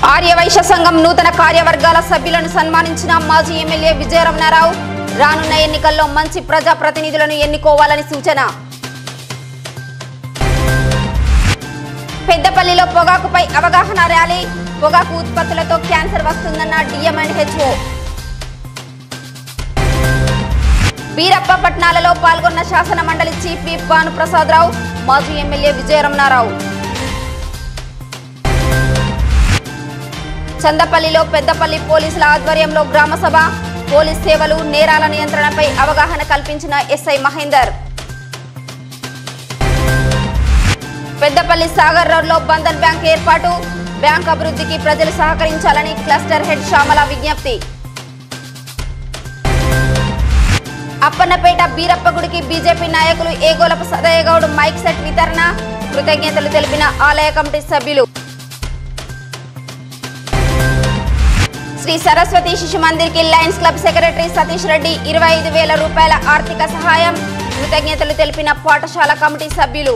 ఆర్యవైశ్య సంఘం నూతన కార్యవర్గాల సభ్యులను సన్మానించిన మాజీ ఎమ్మెల్యే విజయరమణారావు రానున్న ఎన్నికల్లో మంచి ప్రజాప్రతినిధులను ఎన్నుకోవాలని సూచన పెద్దపల్లిలో పొగాకుపై అవగాహన ర్యాలీ పొగాకు ఉత్పత్తులతో క్యాన్సర్ వస్తుందన్న డిఎంఎన్హెచ్ఓ బీరప్ప పట్నాలలో పాల్గొన్న శాసన మండలి చీఫ్ విప్ భానుప్రసాదరావు మాజీ ఎమ్మెల్యే విజయరమణారావు చందపల్లిలో పెద్దపల్లి పోలీసుల ఆధ్వర్యంలో గ్రామ సభ పోలీస్ సేవలు నేరాల నియంత్రణపై అవగాహన కల్పించిన ఎస్ఐ మహేందర్ పెద్దపల్లి సాగర్ రోడ్లో బంధన్ బ్యాంక్ ఏర్పాటు బ్యాంక్ అభివృద్ధికి ప్రజలు సహకరించాలని క్లస్టర్ హెడ్ శ్యామల విజ్ఞప్తి అప్పన్నపేట బీరప్ప గుడికి బీజేపీ నాయకులు ఏగోలపు సదయ్యగౌడ్ మైక్ సెట్ వితరణ కృతజ్ఞతలు తెలిపిన ఆలయ కమిటీ సభ్యులు శ్రీ సరస్వతి శిశు మందిర్ కి Lions Club secretary Satish Reddy ఇరవై ఐదు వేల రూపాయల ఆర్థిక సహాయం కృతజ్ఞతలు తెలిపిన పాఠశాల కమిటీ సభ్యులు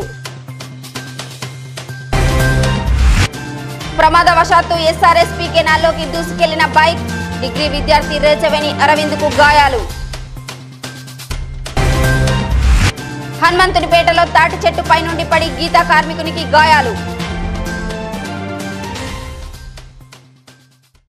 ప్రమాదవశాత్తు ఎస్ఆర్ఎస్పీ కెనాల్లోకి దూసుకెళ్లిన బైక్ డిగ్రీ విద్యార్థి రేచవేణి అరవింద్కు గాయాలు హనుమంతునిపేటలో తాటి చెట్టు పై నుండి పడి గీతా కార్మికునికి గాయాలు